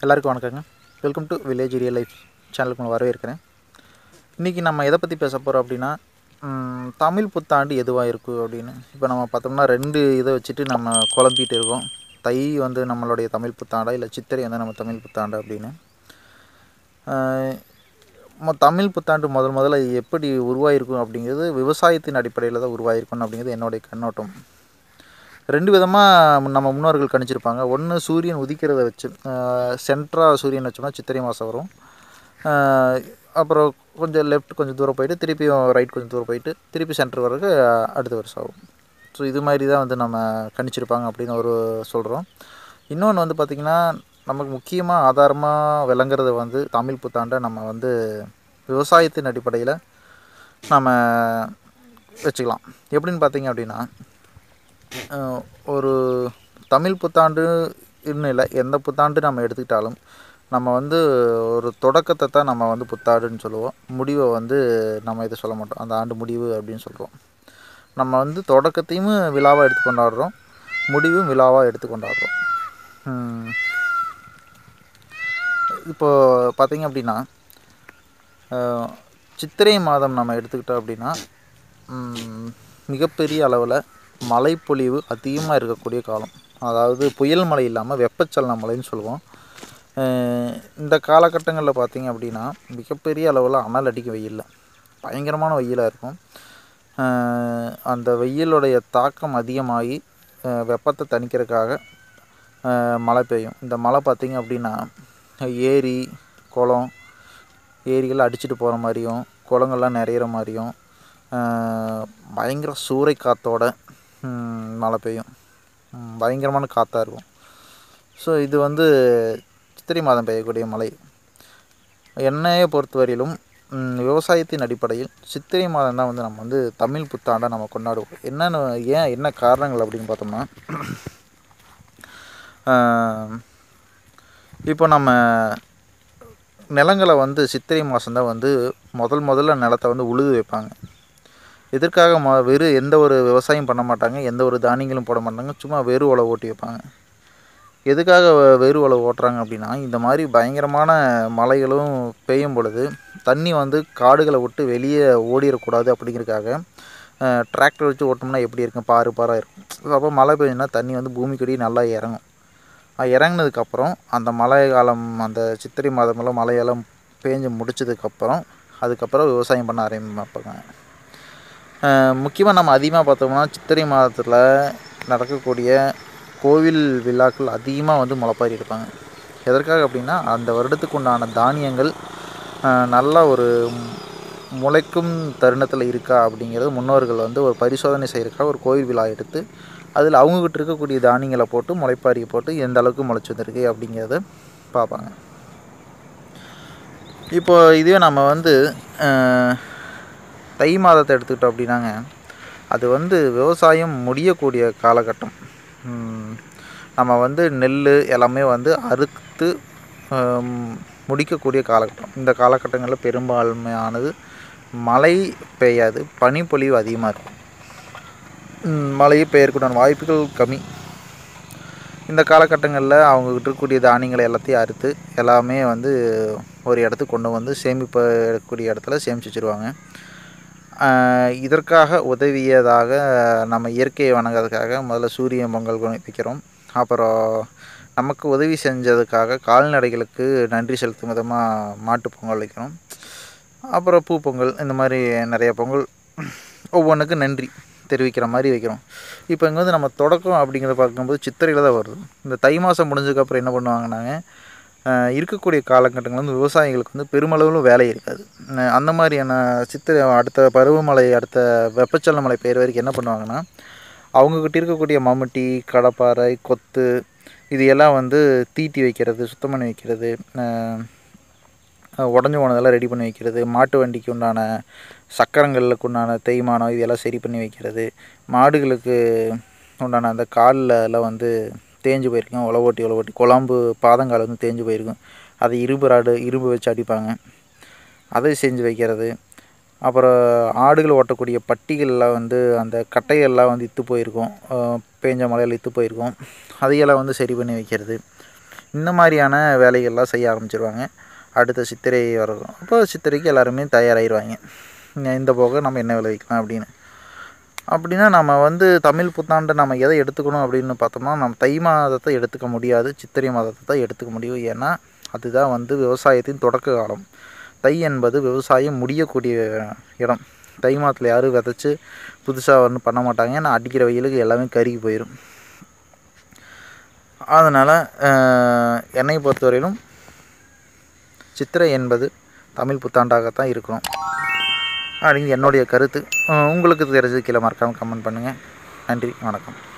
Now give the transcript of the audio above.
எல்லாருக்கும் வணக்கங்க welcome to village real life சேனலுக்கு உங்களை வரவேற்கிறேன் இன்றைக்கி நம்ம எதை பற்றி பேச போகிறோம் அப்படின்னா ம், தமிழ் புத்தாண்டு எதுவாக இருக்கும் அப்படின்னு இப்போ நம்ம பார்த்தோம்னா ரெண்டு இதை வச்சுட்டு நம்ம குழம்பிட்டு இருக்கோம் தை வந்து நம்மளுடைய தமிழ் புத்தாண்டா இல்லை சித்திரை வந்து நம்ம தமிழ் புத்தாண்டு அப்படின்னு ஆஹ், மொ- தமிழ் புத்தாண்டு முதல் முதல்ல எப்படி உருவாயிருக்கும் அப்படிங்கிறது விவசாயத்தின் அடிப்படையில் தான் உருவாயிருக்கும் அப்படிங்கிறது என்னுடைய கண்ணோட்டம் ரெண்டு விதமாக நம்ம முன்னோர்கள் கணிச்சிருப்பாங்க ஒன்று சூரியன் உதிக்கிறத வச்சு சென்ட்ராக சூரியன் வச்சோம்னா சித்திரை மாதம் வரும் ஆஹ் அப்புறம் கொஞ்சம் லெஃப்ட் கொஞ்சம் தூரம் போயிட்டு திருப்பியும் ரைட் கொஞ்சம் தூரம் போயிட்டு திருப்பி சென்டர் வரைக்கு அடுத்த வருஷம் ஆகும் ஸோ இது மாதிரி தான் வந்து நம்ம கணிச்சிருப்பாங்க அப்படின்னு ஒரு சொல்கிறோம் இன்னொன்று வந்து பார்த்திங்கன்னா நமக்கு முக்கியமாக ஆதாரமாக விளங்குறது வந்து தமிழ் புத்தாண்டை நம்ம வந்து விவசாயத்தின் அடிப்படையில் நம்ம வச்சுக்கலாம் எப்படின்னு பார்த்தீங்க அப்படின்னா அஹ் ஒரு தமிழ் புத்தாண்டு இன்னும் இல்லை எந்த புத்தாண்டு நம்ம எடுத்துக்கிட்டாலும் நம்ம வந்து ஒரு தொடக்கத்தை தான் நம்ம வந்து புத்தாண்டுன்னு சொல்லுவோம் முடிவை வந்து நம்ம இதை சொல்ல மாட்டோம் அந்த ஆண்டு முடிவு அப்படின்னு சொல்கிறோம் நம்ம வந்து தொடக்கத்தையும் விழாவாக எடுத்து கொண்டாடுறோம் முடிவும் விழாவாக எடுத்து கொண்டாடுறோம் உம் இப்போ பார்த்தீங்க அப்படின்னா அஹ் சித்திரை மாதம் நம்ம எடுத்துக்கிட்டோம் அப்படின்னா ம், மிகப்பெரிய அளவில் மழைப்பொழிவு அதிகமாக இருக்கக்கூடிய காலம் அதாவது புயல் மழை இல்லாமல் வெப்பச்சலன மழைன்னு சொல்லுவோம் அஹ் இந்த காலகட்டங்களில் பார்த்தீங்க அப்படின்னா மிகப்பெரிய அளவில் அனல் அடிக்கும் வெயிலில் பயங்கரமான வெயிலாக இருக்கும் அஹ் அந்த வெயிலுடைய தாக்கம் அதிகமாகி அஹ் வெப்பத்தை தணிக்கிறதுக்காக அஹ் மழை பெய்யும் இந்த மழை பார்த்தீங்க அப்படின்னா ஏரி குளம் ஏரிகள் அடிச்சிட்டு போகிற மாதிரியும் குளங்கள்லாம் நிறையிற மாதிரியும் ஆஹ் பயங்கர சூறை காற்றோட ம், மழை பெய்யும் ம், பயங்கரமான காற்றாக இருக்கும் ஸோ இது வந்து சித்திரை மாதம் பெய்யக்கூடிய மழை என்னையை பொறுத்தவரையிலும் ம், விவசாயத்தின் அடிப்படையில் சித்திரை மாதம் தான் வந்து நம்ம வந்து தமிழ் புத்தாண்டை நம்ம கொண்டாடுவோம் என்னென்னு ஏன் என்ன காரணங்கள் அப்படின்னு பார்த்தோம்னா ஆஹ் இப்போ நம்ம நிலங்களை வந்து சித்திரை மாதம்தான் வந்து முதல் முதல்ல நிலத்தை வந்து உழுது வைப்பாங்க எதற்காக ம வெறும் எந்த ஒரு விவசாயம் பண்ண மாட்டாங்க எந்த ஒரு தானியங்களும் போட மாட்டாங்க சும்மா வெறு உழவு ஓட்டி வைப்பாங்க எதுக்காக வ- வெறு உழவு ஓட்டுறாங்க அப்படின்னா இந்த மாதிரி பயங்கரமான மழைகளும் பெய்யும் பொழுது தண்ணி வந்து காடுகளை விட்டு வெளியே ஓடிடக்கூடாது அப்படிங்கிறதுக்காக டிராக்டர் வச்சு ஓட்டோம்னா எப்படி இருக்கும் பாரு பாராக இருக்கும் அப்போ மழை பெய்யுதுன்னா தண்ணி வந்து பூமிக்கடியே நல்லா இறங்கும் அது இறங்குனதுக்கப்புறம் அந்த மழை காலம் அந்த சித்திரை மாதமெல்லாம் மழையெல்லாம் பேஞ்சு முடிச்சதுக்கப்புறம் அதுக்கப்புறம் விவசாயம் பண்ண ஆரம்பிப்பாங்க முக்கியமாக நம்ம அதிகமாக பார்த்தோம்னா சித்திரை மாதத்தில் நடக்கக்கூடிய கோவில் விழாக்கள் அதிகமாக வந்து முளைப்பாரி எடுப்பாங்க எதற்காக அப்படின்னா அந்த வருடத்துக்கு உண்டான தானியங்கள் அஹ், நல்ல ஒரு முளைக்கும் தருணத்தில் இருக்கா அப்படிங்கிறது முன்னோர்கள் வந்து ஒரு பரிசோதனை செய்யறதுக்காக ஒரு கோவில் விழா எடுத்து அதில் அவங்கக்கிட்ட இருக்கக்கூடிய தானியங்களை போட்டு முளைப்பாரியை போட்டு எந்த அளவுக்கு முளைச்சி வந்திருக்கு அப்படிங்கிறத பார்ப்பாங்க இப்போ இதுவே நம்ம வந்து அஹ், தை மாதத்தை எடுத்துக்கிட்டோம் அப்படின்னாங்க அது வந்து விவசாயம் முடியக்கூடிய காலகட்டம் உம், நம்ம வந்து நெல் எல்லாமே வந்து அறுத்து ஹம், முடிக்கக்கூடிய காலகட்டம் இந்த காலகட்டங்களில் பெரும்பான்மையானது மழை பெய்யாது பனிப்பொழிவு அதிகமாக இருக்கும் உம், மழை பெய்யறதுக்குண்டான வாய்ப்புகள் கம்மி இந்த காலகட்டங்களில் அவங்கக்கிட்ட இருக்கக்கூடிய தானியங்களை எல்லாத்தையும் அறுத்து எல்லாமே வந்து ஒரு இடத்துக்கு கொண்டு வந்து சேமிப்பக்கூடிய இடத்துல சேமித்து வச்சுருவாங்க ஆஹ் இதற்காக உதவியதாக நம்ம இயற்கையை வணங்குறதுக்காக முதல்ல சூரிய பொங்கல் வைக்கிறோம் அப்புறம் நமக்கு உதவி செஞ்சதுக்காக கால்நடைகளுக்கு நன்றி செலுத்தும் விதமாக மாட்டுப் பொங்கல் வைக்கிறோம் அப்புறம் பூ பொங்கல் இந்த மாதிரி நிறைய பொங்கல் ஒவ்வொன்றுக்கும் நன்றி தெரிவிக்கிற மாதிரி வைக்கிறோம் இப்போ இங்கே வந்து நம்ம தொடக்கம் அப்படிங்கிறத பார்க்கும்போது சித்திரையில் தான் வருது இந்த தை மாதம் முடிஞ்சதுக்கப்புறம் என்ன பண்ணுவாங்கன்னாங்க ஆஹ் இருக்கக்கூடிய காலகட்டங்கள் வந்து விவசாயிகளுக்கு வந்து பெருமளவில் வேலை இருக்காது ஆஹ் அந்த மாதிரியான சித்திரை அடுத்த பருவமழை அடுத்த வெப்பச்சலன மழை பெய்கிற வரைக்கும் என்ன பண்ணுவாங்கன்னா அவங்கக்கிட்ட இருக்கக்கூடிய மம்முட்டி கடப்பாரை கொத்து இது எல்லாம் வந்து தீட்டி வைக்கிறது சுத்தம் பண்ணி வைக்கிறது உடஞ்சி போனதெல்லாம் ரெடி பண்ணி வைக்கிறது மாட்டு வண்டிக்கு உண்டான சக்கரங்களுக்கு உண்டான தேய்மானம் இதெல்லாம் சரி பண்ணி வைக்கிறது மாடுகளுக்கு உண்டான அந்த காலில் எல்லாம் வந்து தேஞ்சு போயிருக்கும் உழவு ஓட்டி உழவு ஓட்டி குழம்பு பாதங்கால் வந்து தேஞ்சு போயிருக்கும் அதை இரும்பு ராடு இரும்பு வச்சு அடிப்பாங்க அதை செஞ்சு வைக்கிறது அப்புறம் ஆடுகள் ஓட்டக்கூடிய பட்டிகளில் வந்து அந்த கட்டைகள்லாம் வந்து இத்து போயிருக்கும் அஹ் பேஞ்ச மழையில் இத்து போயிருக்கும் அதையெல்லாம் வந்து சரி பண்ணி வைக்கிறது இந்த மாதிரியான வேலைகள்லாம் செய்ய ஆரம்பிச்சிருவாங்க அடுத்த சித்திரை வரும் அப்போ சித்திரைக்கு எல்லாருமே தயாராகிடுவாங்க இந்த போக நம்ம என்ன விளைவிக்கலாம் அப்படின்னு அப்படின்னா நம்ம வந்து தமிழ் புத்தாண்டை நம்ம எதை எடுத்துக்கணும் அப்படின்னு பார்த்தோம்னா நம்ம தை மாதத்தை எடுத்துக்க முடியாது சித்திரை மாதத்தை தான் எடுத்துக்க முடியும் ஏன்னா அதுதான் வந்து விவசாயத்தின் தொடக்க காலம் தை என்பது விவசாயம் முடியக்கூடிய இடம் தை மாதத்தில் யாரும் விதைச்சி புதுசாக ஒன்றும் பண்ண மாட்டாங்க ஏன்னா அடிக்கிற வெயிலுக்கு எல்லாமே கருகி போயிடும் அதனால் என்னை பொறுத்தவரையிலும் சித்திரை என்பது தமிழ் புத்தாண்டாகத்தான் இருக்கணும் அப்படின்னு என்னுடைய கருத்து உங்களுக்கு தெரிஞ்சது கீழே மறக்காமல் கமெண்ட் பண்ணுங்கள் நன்றி வணக்கம்